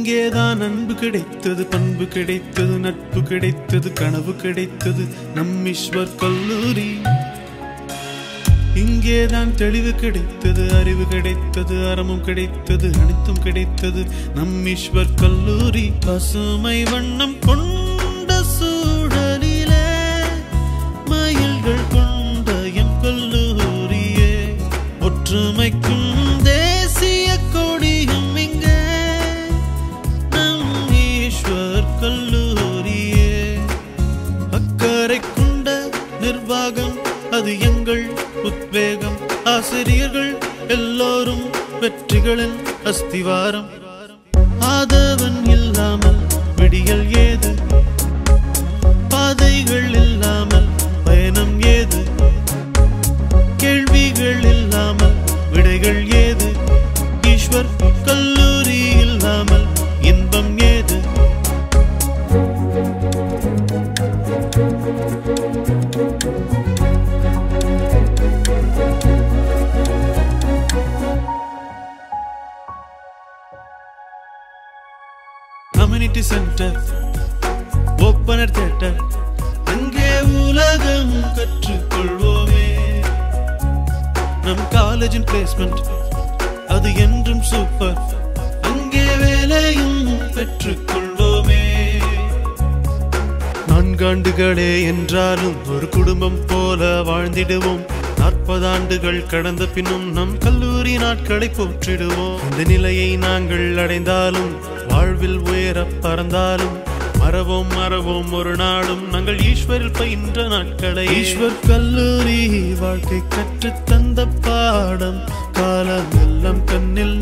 இங்கேதான் அன்பு கிடைத்தது பண்பு கிடைத்தது நட்பு கிடைத்தது கனவு கிடைத்தது நம் ஈஸ்வர் கல்லூரி இங்கேதான் தெளிவு கிடைத்தது அறிவு கிடைத்தது அறமும் கிடைத்தது அனைத்தும் கிடைத்தது நம் ஈஸ்வர் கல்லூரி பசுமை வண்ணம் கொண்ட சூழலிலே மயில்கள் கொண்ட எம் கல்லூரியே ஒற்றுமைக்கும் தேசிய கொடியும் இங்கே நம் ஈஸ்வர் கல்லூரியே அக்கறை கொண்ட நிர்வாகம் அது எங்கள் உத்வேகம் ஆசிரியர்கள் எல்லோரும் வெற்றிகளின் அஸ்திவாரம் ஆதவன் இல்லாமல் விடியல் ஏது பாதைகள் இல்லாமல் பயணம் ஏது கேள்விகள் இல்லாமல் விடைகள் ஏது ஈஸ்வர் கல்லூரி இல்லாமல் இன்பம் ஏது கம்யூனிட்டி சென்டர் ஓப்பனர் தியேட்டர் அங்கே உலகம் கற்றுக்கொள்வோமே நம் காலேஜின் பிளேஸ்மெண்ட் அது என்றும் சூப்பர் அங்கே வேலையும் பெற்றுக்கொள்வோமே நான்காண்டுகளே என்றாலும் ஒரு குடும்பம் போல வாழ்ந்திடுவோம் நாற்பது ஆண்டுகள் கடந்த பின்னும் நம் கல்லூரி நாட்களை போற்றிடுவோம் இந்த நிலையை நாங்கள் அடைந்தாலும் வாழ்வில் உயர பறந்தாலும் மறவோம் மறவோம் ஒரு நாளும் நாங்கள் ஈஸ்வரில் பயின்ற நாட்களை ஈஸ்வர் கல்லூரி வாழ்க்கை கற்று தந்த பாடம் காலம் எல்லாம் கண்ணில்